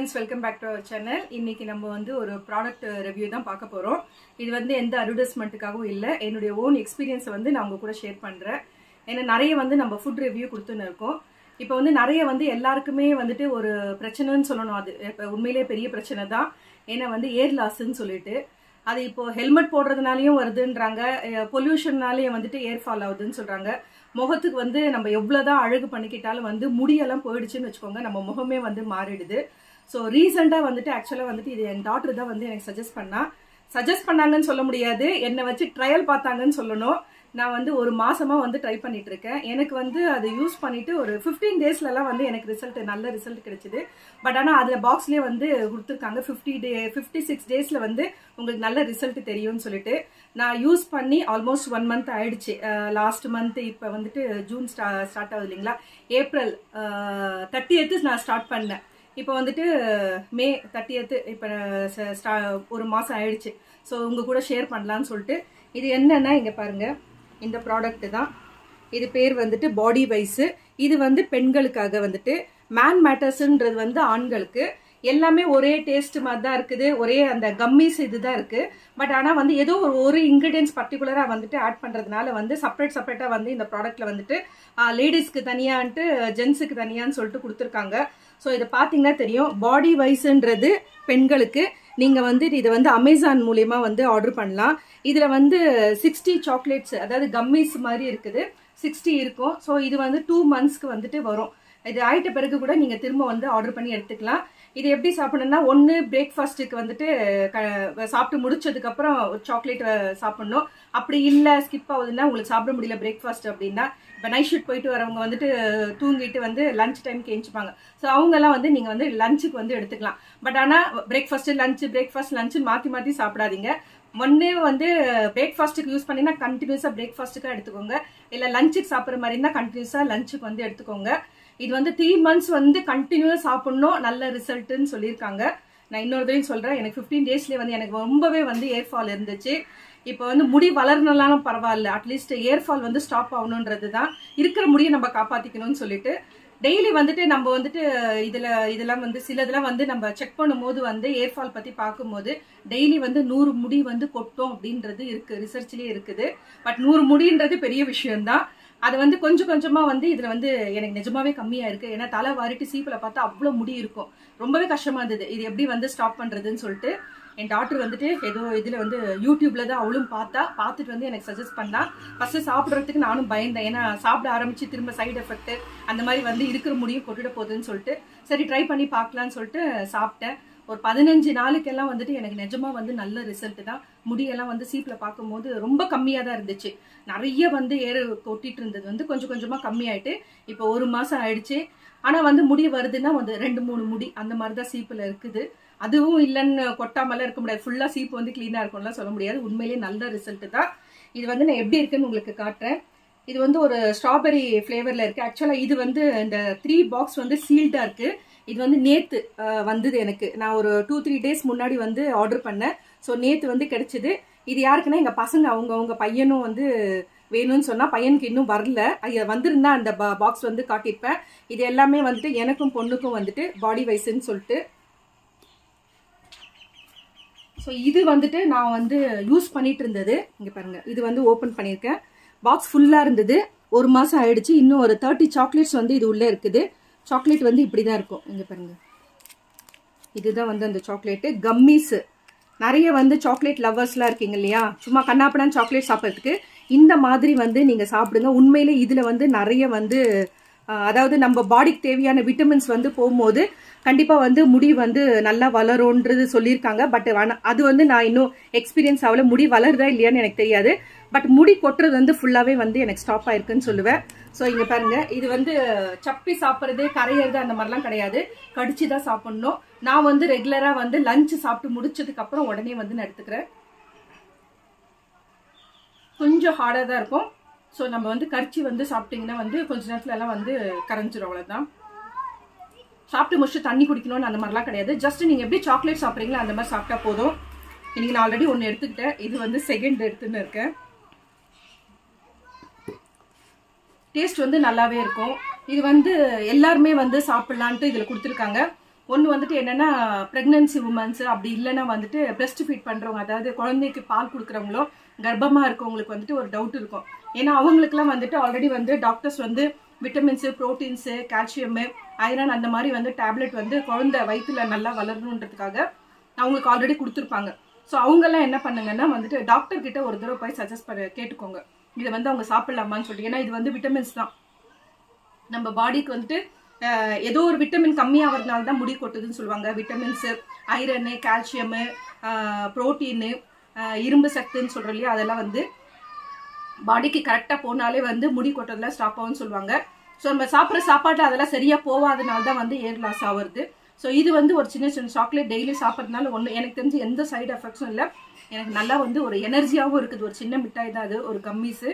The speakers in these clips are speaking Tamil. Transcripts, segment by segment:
friends welcome back to our channel இன்னைக்கு நம்ம வந்து ஒரு ப்ராடக்ட் ரிவ்யூ தான் பார்க்க போறோம் இது வந்து எந்த அட்வர்டைஸ்மெண்ட்டுக்காகவும் இல்லை என்னுடைய ஓன் எக்ஸ்பீரியன்ஸை வந்து நான் உங்க கூட ஷேர் பண்றேன் ஏன்னா நிறைய வந்து நம்ம ஃபுட் ரிவ்யூ கொடுத்துன்னு இருக்கோம் இப்போ வந்து நிறைய வந்து எல்லாருக்குமே வந்துட்டு ஒரு பிரச்சனைன்னு சொல்லணும் அது இப்போ உண்மையிலேயே பெரிய பிரச்சனை தான் ஏன்னா வந்து ஏர் லாஸ்ன்னு சொல்லிட்டு அது இப்போ ஹெல்மெட் போடுறதுனாலயும் வருதுன்றாங்க பொல்யூஷன்னாலேயும் வந்துட்டு ஏர் ஃபால் ஆகுதுன்னு சொல்றாங்க முகத்துக்கு வந்து நம்ம எவ்வளவுதான் அழகு பண்ணிக்கிட்டாலும் வந்து முடியெல்லாம் போயிடுச்சுன்னு வச்சுக்கோங்க நம்ம முகமே வந்து மாறிடுது ஸோ ரீசெண்டாக வந்துட்டு ஆக்சுவலாக வந்துட்டு இது என் டாக்டர் தான் வந்து எனக்கு சஜஸ்ட் பண்ணா சஜஸ்ட் பண்ணாங்கன்னு சொல்ல முடியாது என்னை வச்சு ட்ரையல் பார்த்தாங்கன்னு சொல்லணும் நான் வந்து ஒரு மாசமா வந்து ட்ரை பண்ணிட்டு இருக்கேன் எனக்கு வந்து அதை யூஸ் பண்ணிட்டு ஒரு ஃபிஃப்டீன் டேஸ்லலாம் வந்து எனக்கு ரிசல்ட் நல்ல ரிசல்ட் கிடைச்சிது பட் ஆனால் அதில் பாக்ஸ்லேயே வந்து கொடுத்துருக்காங்க ஃபிஃப்டி டே ஃபிஃப்டி சிக்ஸ் டேஸில் வந்து உங்களுக்கு நல்ல ரிசல்ட் தெரியும்னு சொல்லிட்டு நான் யூஸ் பண்ணி ஆல்மோஸ்ட் ஒன் மந்த் ஆயிடுச்சு லாஸ்ட் மந்த் இப்போ வந்துட்டு ஜூன் ஸ்டா ஸ்டார்ட் ஆகுது இல்லைங்களா ஏப்ரல் தேர்ட்டி எத்து நான் ஸ்டார்ட் பண்ணேன் இப்போ வந்துட்டு மே தேர்ட்டியத்து இப்போ ஒரு மாதம் ஆயிடுச்சு ஸோ உங்கள் கூட ஷேர் பண்ணலான்னு சொல்லிட்டு இது என்னன்னா இங்கே பாருங்க இந்த ப்ராடக்ட் தான் இது பேர் வந்துட்டு பாடி வைஸு இது வந்து பெண்களுக்காக வந்துட்டு மேன் மேட்டர்ஸ்ன்றது வந்து ஆண்களுக்கு எல்லாமே ஒரே டேஸ்ட் மாதிரி தான் இருக்குது ஒரே அந்த கம்மிஸ் இதுதான் இருக்கு பட் ஆனால் வந்து ஏதோ ஒரு ஒரு இன்க்ரீடியன்ஸ் பர்டிகுலராக வந்துட்டு ஆட் பண்ணுறதுனால வந்து செப்பரேட் செப்பரேட்டாக வந்து இந்த ப்ராடக்ட்ல வந்துட்டு லேடிஸ்க்கு தனியான்ட்டு ஜென்ஸுக்கு தனியான்னு சொல்லிட்டு கொடுத்துருக்காங்க ஸோ இதை பார்த்தீங்கன்னா தெரியும் பாடி வைஸ்ன்றது பெண்களுக்கு நீங்கள் வந்து இதை வந்து அமேசான் மூலியமா வந்து ஆர்டர் பண்ணலாம் இதில் வந்து சிக்ஸ்டி சாக்லேட்ஸ் அதாவது கம்மிஸ் மாதிரி இருக்குது சிக்ஸ்டி இருக்கும் ஸோ இது வந்து டூ மந்த்ஸ்க்கு வந்துட்டு வரும் இது ஆயிட்ட பிறகு கூட நீங்கள் திரும்ப வந்து ஆர்டர் பண்ணி எடுத்துக்கலாம் இது எப்படி சாப்பிடணும்னா ஒன்று பிரேக்ஃபாஸ்ட்டுக்கு வந்துட்டு சாப்பிட்டு முடிச்சதுக்கப்புறம் ஒரு சாக்லேட் சாப்பிடணும் அப்படி இல்லை ஸ்கிப் ஆகுதுன்னா உங்களுக்கு சாப்பிட முடியல பிரேக்ஃபாஸ்ட் அப்படின்னா இப்போ நைட் ஷூட் போயிட்டு வரவங்க வந்துட்டு தூங்கிட்டு வந்து லஞ்ச் டைம்க்கு எழுச்சிப்பாங்க ஸோ அவங்கெல்லாம் வந்து நீங்கள் வந்து லஞ்சுக்கு வந்து எடுத்துக்கலாம் பட் ஆனால் பிரேக்ஃபாஸ்ட்டு லஞ்சு பிரேக்ஃபாஸ்ட் லஞ்சு மாற்றி மாற்றி சாப்பிடாதீங்க ஒன்னே வந்து பிரேக்ஃபாஸ்ட்டுக்கு யூஸ் பண்ணினா கண்டினியூஸாக பிரேக்ஃபாஸ்ட்டுக்காக எடுத்துக்கோங்க இல்லை லஞ்சுக்கு சாப்பிட்ற மாதிரி இருந்தால் கண்டினியூஸாக லஞ்சுக்கு வந்து எடுத்துக்கோங்க இது வந்து த்ரீ மந்த்ஸ் வந்து கண்டினியூஸ் சாப்பிடணும் நல்ல ரிசல்ட்னு சொல்லியிருக்காங்க நான் இன்னொரு தடவையும் சொல்றேன் எனக்கு ஃபிஃப்டீன் டேஸ்லேயே வந்து எனக்கு ரொம்பவே வந்து ஏர் ஃபால் இருந்துச்சு இப்போ வந்து முடி வளரணும்னாலும் பரவாயில்ல அட்லீஸ்ட் ஏர் ஃபால் வந்து ஸ்டாப் ஆகணுன்றது தான் இருக்கிற முடியை நம்ம காப்பாத்திக்கணும்னு சொல்லிட்டு டெய்லி வந்துட்டு நம்ம வந்துட்டு இதுல இதெல்லாம் வந்து சிலதெல்லாம் வந்து நம்ம செக் பண்ணும்போது வந்து ஏர் ஃபால் பத்தி பார்க்கும்போது டெய்லி வந்து நூறு முடி வந்து கொட்டும் அப்படின்றது இருக்கு ரிசர்ச்லயே இருக்குது பட் நூறு முடின்றது பெரிய விஷயம்தான் அது வந்து கொஞ்சம் கொஞ்சமா வந்து இதுல வந்து எனக்கு நிஜமாவே கம்மியா இருக்கு ஏன்னா தலை வாரிட்டு சீப்புல பார்த்தா அவ்வளவு முடி இருக்கும் ரொம்பவே கஷ்டமா இருந்தது இது எப்படி வந்து ஸ்டாப் பண்றதுன்னு சொல்லிட்டு என் டாக்டர் வந்துட்டு ஏதோ இதுல வந்து யூடியூப்ல தான் அவளும் பார்த்தா பார்த்துட்டு வந்து எனக்கு சஜஸ்ட் பண்ணா ஃபர்ஸ்ட் சாப்பிட்றதுக்கு நானும் பயந்தேன் ஏன்னா சாப்பிட ஆரம்பிச்சு திரும்ப சைடு எஃபெக்ட் அந்த மாதிரி வந்து இருக்கிற முடியும் கொட்டுட போகுதுன்னு சொல்லிட்டு சரி ட்ரை பண்ணி பார்க்கலான்னு சொல்லிட்டு சாப்பிட்டேன் ஒரு பதினஞ்சு நாளுக்கெல்லாம் வந்துட்டு எனக்கு நிஜமா வந்து நல்ல ரிசல்ட் தான் முடியெல்லாம் வந்து சீப்ல பார்க்கும்போது ரொம்ப கம்மியா தான் இருந்துச்சு நிறைய வந்து ஏறு கொட்டிட்டு இருந்தது வந்து கொஞ்சம் கொஞ்சமா கம்மியாயிட்டு இப்போ ஒரு மாசம் ஆயிடுச்சு ஆனா வந்து முடி வருதுன்னா வந்து ரெண்டு மூணு முடி அந்த மாதிரி தான் சீப்புல இருக்குது அதுவும் இல்லைன்னு கொட்டாமலாம் இருக்க முடியாது ஃபுல்லா சீப்பு வந்து கிளீனா இருக்கும்லாம் சொல்ல முடியாது உண்மையிலேயே நல்ல ரிசல்ட் தான் இது வந்து நான் எப்படி இருக்குன்னு உங்களுக்கு காட்டுறேன் இது வந்து ஒரு ஸ்ட்ராபெரி ஃப்ளேவர்ல இருக்கு ஆக்சுவலா இது வந்து இந்த த்ரீ பாக்ஸ் வந்து சீல்டா இருக்கு இது வந்து நேத்து வந்தது எனக்கு நான் ஒரு டூ த்ரீ டேஸ் முன்னாடி வந்து ஆர்டர் பண்ணேன் ஸோ நேத்து வந்து கிடைச்சது இது யாருக்குன்னா எங்க பசங்க அவங்க அவங்க பையனும் வந்து வேணும்னு சொன்னா பையனுக்கு இன்னும் வரல அது வந்திருந்தா அந்த பாக்ஸ் வந்து காட்டியிருப்பேன் இது எல்லாமே வந்துட்டு எனக்கும் பொண்ணுக்கும் வந்துட்டு பாடி வைஸ்ன்னு சொல்லிட்டு ஸோ இது வந்துட்டு நான் வந்து யூஸ் பண்ணிட்டு இருந்தது இங்க பாருங்க இது வந்து ஓப்பன் பண்ணியிருக்கேன் பாக்ஸ் ஃபுல்லா இருந்தது ஒரு மாசம் ஆயிடுச்சு இன்னும் ஒரு தேர்ட்டி சாக்லேட்ஸ் வந்து இது உள்ள இருக்குது சாக்லேட் வந்து இப்படி தான் இருக்கும் இங்கே பாருங்க இதுதான் வந்து அந்த சாக்லேட்டு கம்மிஸு நிறைய வந்து சாக்லேட் லவ்வர்ஸ்லாம் இருக்கீங்க இல்லையா சும்மா கண்ணாப்படான் சாக்லேட் சாப்பிட்றதுக்கு இந்த மாதிரி வந்து நீங்கள் சாப்பிடுங்க உண்மையிலே இதில் வந்து நிறைய வந்து அதாவது நம்ம பாடிக்கு தேவையான விட்டமின்ஸ் வந்து போகும்போது கண்டிப்பாக வந்து முடி வந்து நல்லா வளரும்ன்றது சொல்லியிருக்காங்க பட் அது வந்து நான் இன்னும் எக்ஸ்பீரியன்ஸ் ஆகல முடி வளருதா இல்லையான்னு எனக்கு தெரியாது பட் முடி கொட்டுறது வந்து ஃபுல்லாகவே வந்து எனக்கு ஸ்டாப் ஆயிருக்குன்னு சொல்லுவேன் ஸோ இங்கே பாருங்க இது வந்து சப்பி சாப்பிட்றது கரையிறது அந்த மாதிரிலாம் கிடையாது கடிச்சு தான் சாப்பிடணும் நான் வந்து ரெகுலராக வந்து லஞ்ச் சாப்பிட்டு முடிச்சதுக்கு அப்புறம் உடனே வந்து நான் எடுத்துக்கிறேன் கொஞ்சம் ஹார்டாக தான் இருக்கும் ஸோ நம்ம வந்து கரிச்சி வந்து சாப்பிட்டீங்கன்னா வந்து கொஞ்ச நேரத்துல எல்லாம் வந்து கரைஞ்சிரும் அவ்வளோதான் சாப்பிட்டு முடிச்சு தண்ணி குடிக்கணும்னு அந்த மாதிரிலாம் கிடையாது ஜஸ்ட் நீங்கள் எப்படி சாக்லேட் சாப்பிட்றீங்களோ அந்த மாதிரி சாப்பிட்டா போதும் இன்னைக்கு நான் ஆல்ரெடி ஒன்று எடுத்துக்கிட்டேன் இது வந்து செகண்ட் எடுத்துன்னு இருக்கேன் டேஸ்ட் வந்து நல்லாவே இருக்கும் இது வந்து எல்லாருமே வந்து சாப்பிட்லான்ட்டு இதில் கொடுத்துருக்காங்க ஒன்று வந்துட்டு என்னன்னா ப்ரெக்னன்சி உமன்ஸ் அப்படி இல்லைன்னா வந்துட்டு பிரஸ்ட் ஃபீட் பண்ணுறவங்க அதாவது குழந்தைக்கு பால் கொடுக்குறவங்களோ கர்ப்பமாக இருக்கவங்களுக்கு வந்துட்டு ஒரு டவுட் இருக்கும் ஏன்னா அவங்களுக்குலாம் வந்துட்டு ஆல்ரெடி வந்து டாக்டர்ஸ் வந்து விட்டமின்ஸு ப்ரோட்டீன்ஸு கால்சியமு ஐரன் அந்த மாதிரி வந்து டேப்லெட் வந்து குழந்தை வயிற்றுல நல்லா வளரணுன்றதுக்காக அவங்களுக்கு ஆல்ரெடி கொடுத்துருப்பாங்க ஸோ அவங்கெல்லாம் என்ன பண்ணுங்கன்னா வந்துட்டு டாக்டர் கிட்ட ஒரு தடவை போய் சஜஸ்ட் பண்ண கேட்டுக்கோங்க இதை வந்து அவங்க சாப்பிடலாமான்னு சொல்லிட்டு ஏன்னா இது வந்து விட்டமின்ஸ் தான் நம்ம பாடிக்கு வந்துட்டு அஹ், ஏதோ ஒரு விட்டமின் கம்மியாகிறதுனால தான் முடி கொட்டுதுன்னு சொல்லுவாங்க விட்டமின்ஸு ஐரனு கால்சியமு ப்ரோட்டீனு இரும்பு சத்துன்னு சொல்கிறோம் இல்லையா அதெல்லாம் வந்து பாடிக்கு கரெக்டாக போனாலே வந்து முடி கொட்டதெல்லாம் ஸ்டாப் ஆகும்னு சொல்லுவாங்க ஸோ நம்ம சாப்பிட்ற சாப்பாட்டு அதெல்லாம் சரியாக போகாதனால தான் வந்து ஏர் லாஸ் ஆகுறது ஸோ இது வந்து ஒரு சின்ன சின்ன சாக்லேட் டெய்லி சாப்பிட்றதுனால ஒன்று எனக்கு தெரிஞ்சு எந்த சைடு எஃபெக்ட்ஸும் இல்லை எனக்கு நல்லா வந்து ஒரு எனர்ஜியாகவும் இருக்குது ஒரு சின்ன மிட்டாய் தான் அது ஒரு கம்மீஸு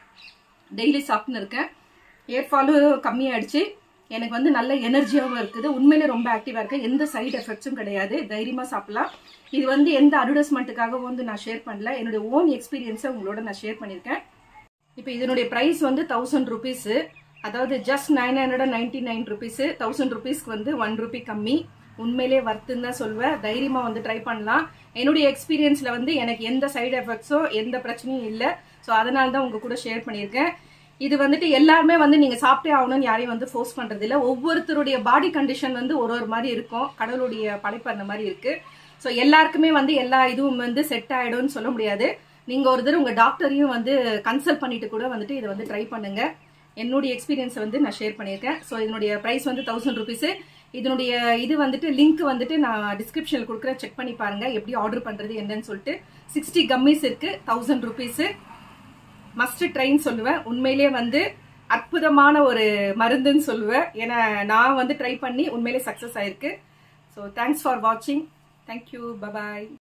டெய்லி சாப்பிட்டுன்னு இருக்கேன் ஏர்ஃபாலும் கம்மியாயிடுச்சு எனக்கு வந்து நல்ல எனர்ஜியாகவும் இருக்குது உண்மையிலே ரொம்ப ஆக்டிவாக இருக்கு எந்த சைடு எஃபெக்ட்ஸும் கிடையாது தைரியமாக சாப்பிடலாம் இது வந்து எந்த அட்வர்டைஸ்மெண்ட்டுக்காகவும் வந்து நான் ஷேர் பண்ணல என்னுடைய ஓன் எக்ஸ்பீரியன்ஸை உங்களோட நான் ஷேர் பண்ணியிருக்கேன் இப்போ இதனுடைய ப்ரைஸ் வந்து தௌசண்ட் ருபீஸு அதாவது just nine hundred ninety nine rupees thousand ருபீஸ்க்கு வந்து ஒன் ருபி கம்மி உண்மையிலே வர்த்துன்னு தான் சொல்வேன் தைரியமாக வந்து ட்ரை பண்ணலாம் என்னுடைய எக்ஸ்பீரியன்ஸில் வந்து எனக்கு எந்த சைடு எஃபெக்ட்ஸோ எந்த பிரச்சனையும் இல்லை ஸோ அதனால தான் உங்கள் கூட ஷேர் பண்ணியிருக்கேன் இது வந்துட்டு எல்லாருமே வந்து நீங்க சாப்பிட்டே ஆகணும்னு யாரையும் வந்து ஃபோர்ஸ் பண்றது இல்ல ஒவ்வொருத்தருடைய பாடி கண்டிஷன் வந்து ஒரு ஒரு மாதிரி இருக்கும் கடவுளுடைய படைப்பு அந்த மாதிரி இருக்கு ஸோ எல்லாருக்குமே வந்து எல்லா இதுவும் வந்து செட் ஆயிடும்னு சொல்ல முடியாது நீங்க ஒரு தடவை உங்க டாக்டரையும் வந்து கன்சல்ட் பண்ணிட்டு கூட வந்துட்டு இதை வந்து ட்ரை பண்ணுங்க என்னுடைய எக்ஸ்பீரியன்ஸை வந்து நான் ஷேர் பண்ணியிருக்கேன் ஸோ இதனுடைய ப்ரைஸ் வந்து தௌசண்ட் ருபீஸு இதனுடைய இது வந்துட்டு லிங்க் வந்துட்டு நான் டிஸ்கிரிப்ஷனில் கொடுக்குறேன் செக் பண்ணி பாருங்க எப்படி ஆர்டர் பண்றது என்னன்னு சொல்லிட்டு சிக்ஸ்டி கம்மிஸ் இருக்கு தௌசண்ட் ருபீஸு மஸ்ட் ட்ரைன் சொல்லுவேன் உண்மையிலேயே வந்து அற்புதமான ஒரு மருந்துன்னு சொல்லுவேன் ஏன்னா நான் வந்து ட்ரை பண்ணி உண்மையிலே சக்ஸஸ் ஆயிருக்கு ஸோ தேங்க்ஸ் ஃபார் வாட்சிங் தேங்க்யூ பபாய்